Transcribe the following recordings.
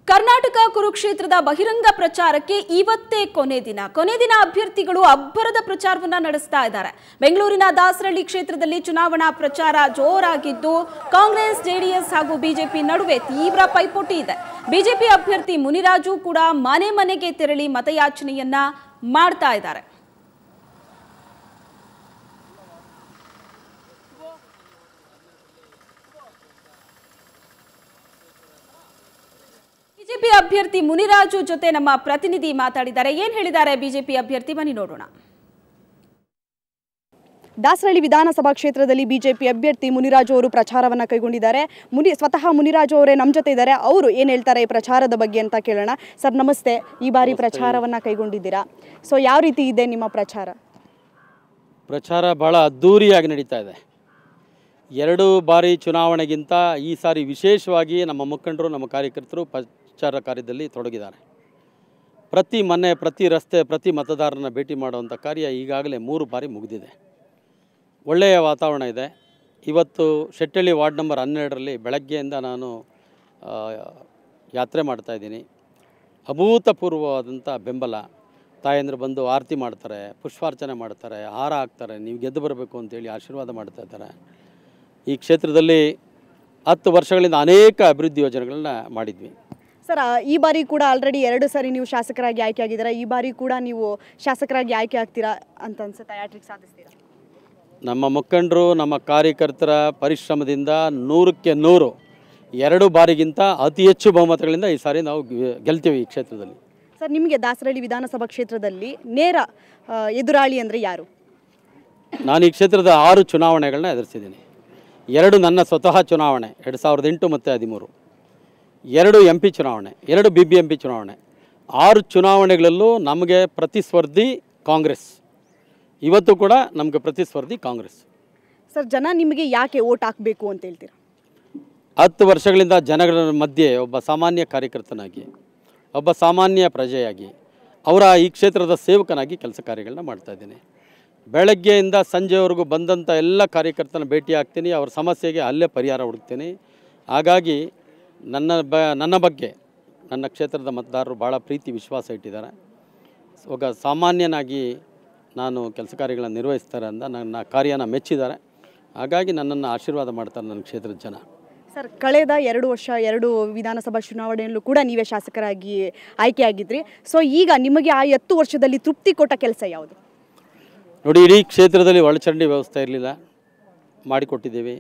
ಕರ್ನಾಟಕ ಕುರುಕ್ಷೇತ್ರದ ಬಹಿರಂಗ ಪ್ರಚಾರಕ್ಕೆ ಇವತ್ತೇ ಕೊನೆ ದಿನ ಕೊನೆ ದಿನ ಅಭ್ಯರ್ಥಿಗಳು ಅಬ್ಬರದ ಪ್ರಚಾರವನ್ನ ನಡೆಸ್ತಾ ಇದ್ದಾರೆ ಬೆಂಗಳೂರಿನ ದಾಸರಳ್ಳಿ ಕ್ಷೇತ್ರದಲ್ಲಿ ಚುನಾವಣಾ ಪ್ರಚಾರ ಜೋರಾಗಿದ್ದು ಕಾಂಗ್ರೆಸ್ ಜೆಡಿಎಸ್ ಹಾಗೂ ಬಿಜೆಪಿ ನಡುವೆ ತೀವ್ರ ಪೈಪೋಟಿ ಇದೆ ಬಿಜೆಪಿ ಅಭ್ಯರ್ಥಿ ಮುನಿರಾಜು ಕೂಡ ಮನೆ ಮನೆಗೆ ತೆರಳಿ ಮತಯಾಚನೆಯನ್ನ ಮಾಡ್ತಾ ಇದ್ದಾರೆ ಬಿಜೆಪಿ ಅಭ್ಯರ್ಥಿ ಮುನಿರಾಜು ಜೊತೆ ನಮ್ಮ ಪ್ರತಿನಿಧಿ ಮಾತಾಡಿದ್ದಾರೆ ಏನ್ ಹೇಳಿದ್ದಾರೆ ಬಿಜೆಪಿ ಅಭ್ಯರ್ಥಿ ಬನ್ನಿ ನೋಡೋಣ ದಾಸರಳ್ಳಿ ವಿಧಾನಸಭಾ ಕ್ಷೇತ್ರದಲ್ಲಿ ಬಿಜೆಪಿ ಅಭ್ಯರ್ಥಿ ಮುನಿರಾಜು ಅವರು ಪ್ರಚಾರವನ್ನು ಕೈಗೊಂಡಿದ್ದಾರೆ ಮುನಿ ಸ್ವತಃ ಮುನಿರಾಜು ಅವರೇ ನಮ್ಮ ಜೊತೆ ಇದ್ದಾರೆ ಅವರು ಏನು ಹೇಳ್ತಾರೆ ಈ ಪ್ರಚಾರದ ಬಗ್ಗೆ ಅಂತ ಕೇಳೋಣ ಸರ್ ನಮಸ್ತೆ ಈ ಬಾರಿ ಪ್ರಚಾರವನ್ನು ಕೈಗೊಂಡಿದ್ದೀರಾ ಸೊ ಯಾವ ರೀತಿ ಇದೆ ನಿಮ್ಮ ಪ್ರಚಾರ ಪ್ರಚಾರ ಭಾಳ ಅದ್ಧೂರಿಯಾಗಿ ನಡೀತಾ ಇದೆ ಎರಡು ಬಾರಿ ಚುನಾವಣೆಗಿಂತ ಈ ಸಾರಿ ವಿಶೇಷವಾಗಿ ನಮ್ಮ ಮುಖಂಡರು ನಮ್ಮ ಕಾರ್ಯಕರ್ತರು ಪ್ರಚಾರ ಕಾರ್ಯದಲ್ಲಿ ತೊಡಗಿದ್ದಾರೆ ಪ್ರತಿ ಮನೆ ಪ್ರತಿ ರಸ್ತೆ ಪ್ರತಿ ಮತದಾರನ ಭೇಟಿ ಮಾಡುವಂಥ ಕಾರ್ಯ ಈಗಾಗಲೇ ಮೂರು ಬಾರಿ ಮುಗಿದಿದೆ ಒಳ್ಳೆಯ ವಾತಾವರಣ ಇದೆ ಇವತ್ತು ಶೆಟ್ಟಳ್ಳಿ ವಾರ್ಡ್ ನಂಬರ್ ಹನ್ನೆರಡರಲ್ಲಿ ಬೆಳಗ್ಗೆಯಿಂದ ನಾನು ಆ, ಯಾತ್ರೆ ಮಾಡ್ತಾಯಿದ್ದೀನಿ ಅಭೂತಪೂರ್ವವಾದಂಥ ಬೆಂಬಲ ತಾಯಂದ್ರು ಬಂದು ಆರತಿ ಮಾಡ್ತಾರೆ ಪುಷ್ಪಾರ್ಚನೆ ಮಾಡ್ತಾರೆ ಹಾರ ಹಾಕ್ತಾರೆ ನೀವು ಗೆದ್ದು ಬರಬೇಕು ಅಂತೇಳಿ ಆಶೀರ್ವಾದ ಮಾಡ್ತಾ ಇದ್ದಾರೆ ಈ ಕ್ಷೇತ್ರದಲ್ಲಿ ಹತ್ತು ವರ್ಷಗಳಿಂದ ಅನೇಕ ಅಭಿವೃದ್ಧಿ ಯೋಜನೆಗಳನ್ನ ಮಾಡಿದ್ವಿ ಸರ್ ಆ, ಈ ಬಾರಿ ಕೂಡ ಆಲ್ರೆಡಿ ಎರಡು ಸಾರಿ ನೀವು ಶಾಸಕರಾಗಿ ಆಯ್ಕೆ ಆಗಿದ್ದೀರಾ ಈ ಬಾರಿ ಕೂಡ ನೀವು ಶಾಸಕರಾಗಿ ಆಯ್ಕೆ ಆಗ್ತೀರಾ ಅಂತ ಅನ್ಸುತ್ತಾ ಯಾಟ್ರಿಕ್ ಸಾಧಿಸ್ತೀರಾ ನಮ್ಮ ಮುಖಂಡರು ನಮ್ಮ ಕಾರ್ಯಕರ್ತರ ಪರಿಶ್ರಮದಿಂದ ನೂರಕ್ಕೆ ನೂರು ಎರಡು ಬಾರಿಗಿಂತ ಅತಿ ಹೆಚ್ಚು ಬಹುಮತಗಳಿಂದ ಈ ಸಾರಿ ನಾವು ಗೆ- ಗೆಲ್ತೀವಿ ಈ ಕ್ಷೇತ್ರದಲ್ಲಿ ಸರ್ ನಿಮಗೆ ದಾಸರಳ್ಳಿ ವಿಧಾನಸಭಾ ಕ್ಷೇತ್ರದಲ್ಲಿ ನೇರ ಆ, ಎದುರಾಳಿ ಅಂದರೆ ಯಾರು ನಾನು ಈ ಕ್ಷೇತ್ರದ ಆರು ಚುನಾವಣೆಗಳನ್ನ ಎದುರಿಸಿದ್ದೀನಿ ಎರಡು ನನ್ನ ಸ್ವತಃ ಚುನಾವಣೆ ಎರಡು ಸಾವಿರದ ಎಂಟು ಮತ್ತು ಹದಿಮೂರು ಎರಡು ಎಂ ಪಿ ಚುನಾವಣೆ ಎರಡು ಬಿ ಬಿ ಎಂ ಪಿ ಚುನಾವಣೆ ಆರು ಚುನಾವಣೆಗಳಲ್ಲೂ ನಮಗೆ ಪ್ರತಿಸ್ಪರ್ಧಿ ಕಾಂಗ್ರೆಸ್ ಇವತ್ತು ಕೂಡ ನಮಗೆ ಪ್ರತಿಸ್ಪರ್ಧಿ ಕಾಂಗ್ರೆಸ್ ಸರ್ ಜನ ನಿಮಗೆ ಯಾಕೆ ಓಟ್ ಹಾಕಬೇಕು ಅಂತ ಹೇಳ್ತೀರಾ ಹತ್ತು ವರ್ಷಗಳಿಂದ ಜನಗಳ ಮಧ್ಯೆ ಒಬ್ಬ ಸಾಮಾನ್ಯ ಕಾರ್ಯಕರ್ತನಾಗಿ ಒಬ್ಬ ಸಾಮಾನ್ಯ ಪ್ರಜೆಯಾಗಿ ಅವರ ಈ ಕ್ಷೇತ್ರದ ಸೇವಕನಾಗಿ ಕೆಲಸ ಕಾರ್ಯಗಳನ್ನ ಮಾಡ್ತಾ ಇದ್ದೀನಿ ಬೆಳಗ್ಗೆಯಿಂದ ಸಂಜೆವರೆಗೂ ಬಂದಂಥ ಎಲ್ಲ ಕಾರ್ಯಕರ್ತನ ಭೇಟಿ ಆಗ್ತೀನಿ ಅವ್ರ ಸಮಸ್ಯೆಗೆ ಅಲ್ಲೇ ಪರಿಹಾರ ಹುಡುಕ್ತೀನಿ ಹಾಗಾಗಿ ನನ್ನ ಬ ನನ್ನ ಬಗ್ಗೆ ನನ್ನ ಕ್ಷೇತ್ರದ ಮತದಾರರು ಭಾಳ ಪ್ರೀತಿ ವಿಶ್ವಾಸ ಇಟ್ಟಿದ್ದಾರೆ ಒಬ್ಬ ಸಾಮಾನ್ಯನಾಗಿ ನಾನು ಕೆಲಸ ಕಾರ್ಯಗಳನ್ನು ನಿರ್ವಹಿಸ್ತಾರೆ ಅಂತ ನನ್ನ ಕಾರ್ಯನ ಮೆಚ್ಚಿದ್ದಾರೆ ಹಾಗಾಗಿ ನನ್ನನ್ನು ಆಶೀರ್ವಾದ ಮಾಡ್ತಾರೆ ನನ್ನ ಕ್ಷೇತ್ರದ ಜನ ಸರ್ ಕಳೆದ ಎರಡು ವರ್ಷ ಎರಡು ವಿಧಾನಸಭಾ ಚುನಾವಣೆಯಲ್ಲೂ ಕೂಡ ನೀವೇ ಶಾಸಕರಾಗಿ ಆಯ್ಕೆಯಾಗಿದ್ರಿ ಸೊ ಈಗ ನಿಮಗೆ ಆ ಹತ್ತು ವರ್ಷದಲ್ಲಿ ತೃಪ್ತಿ ಕೊಟ್ಟ ಕೆಲಸ ಯಾವುದು ನೋಡಿ ಇಡೀ ಕ್ಷೇತ್ರದಲ್ಲಿ ಒಳಚರಂಡಿ ವ್ಯವಸ್ಥೆ ಇರಲಿಲ್ಲ ಮಾಡಿಕೊಟ್ಟಿದ್ದೀವಿ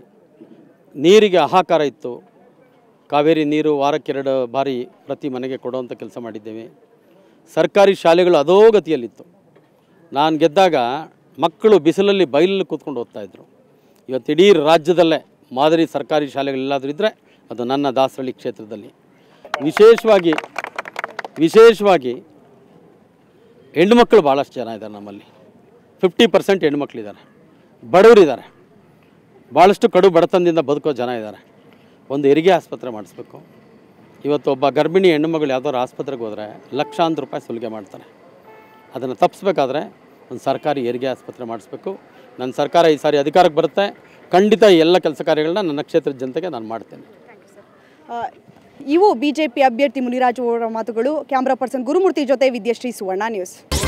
ನೀರಿಗೆ ಹಾಹಾಕಾರ ಇತ್ತು ಕಾವೇರಿ ನೀರು ವಾರಕ್ಕೆರಡು ಬಾರಿ ಪ್ರತಿ ಮನೆಗೆ ಕೊಡುವಂಥ ಕೆಲಸ ಮಾಡಿದ್ದೇವೆ ಸರ್ಕಾರಿ ಶಾಲೆಗಳು ಅಧೋಗತಿಯಲ್ಲಿತ್ತು ನಾನು ಗೆದ್ದಾಗ ಮಕ್ಕಳು ಬಿಸಿಲಲ್ಲಿ ಬಯಲಲ್ಲಿ ಕೂತ್ಕೊಂಡು ಓದ್ತಾಯಿದ್ರು ಇವತ್ತು ಇಡೀ ರಾಜ್ಯದಲ್ಲೇ ಮಾದರಿ ಸರ್ಕಾರಿ ಶಾಲೆಗಳೆಲ್ಲಾದರೂ ಇದ್ದರೆ ಅದು ನನ್ನ ದಾಸರಳ್ಳಿ ಕ್ಷೇತ್ರದಲ್ಲಿ ವಿಶೇಷವಾಗಿ ವಿಶೇಷವಾಗಿ ಹೆಣ್ಮಕ್ಳು ಭಾಳಷ್ಟು ಜನ ಇದ್ದಾರೆ ನಮ್ಮಲ್ಲಿ ಫಿಫ್ಟಿ ಪರ್ಸೆಂಟ್ ಹೆಣ್ಮಕ್ಳಿದ್ದಾರೆ ಬಡವರಿದ್ದಾರೆ ಭಾಳಷ್ಟು ಕಡು ಬಡತನದಿಂದ ಬದುಕೋ ಜನ ಇದ್ದಾರೆ ಒಂದು ಹೆರಿಗೆ ಆಸ್ಪತ್ರೆ ಮಾಡಿಸ್ಬೇಕು ಇವತ್ತು ಒಬ್ಬ ಗರ್ಭಿಣಿ ಹೆಣ್ಣುಮಗಳು ಯಾವ್ದಾದ್ರು ಆಸ್ಪತ್ರೆಗೆ ಹೋದರೆ ಲಕ್ಷಾಂತರ ರೂಪಾಯಿ ಸುಲಿಗೆ ಮಾಡ್ತಾರೆ ಅದನ್ನು ತಪ್ಪಿಸ್ಬೇಕಾದ್ರೆ ಒಂದು ಸರ್ಕಾರಿ ಹೆರಿಗೆ ಆಸ್ಪತ್ರೆ ಮಾಡಿಸ್ಬೇಕು ನನ್ನ ಸರ್ಕಾರ ಈ ಸಾರಿ ಅಧಿಕಾರಕ್ಕೆ ಬರುತ್ತೆ ಖಂಡಿತ ಈ ಎಲ್ಲ ಕೆಲಸ ಕಾರ್ಯಗಳನ್ನ ನನ್ನ ಕ್ಷೇತ್ರದ ಜನತೆಗೆ ನಾನು ಮಾಡ್ತೇನೆ ಆ, ಇವು ಬಿಜೆಪಿ ಅಭ್ಯರ್ಥಿ ಮುನಿರಾಜು ಅವರ ಮಾತುಗಳು ಕ್ಯಾಮ್ರಾ ಪರ್ಸನ್ ಗುರುಮೂರ್ತಿ ಜೊತೆ ವಿದ್ಯಶ್ರೀ ಸುವರ್ಣ ನ್ಯೂಸ್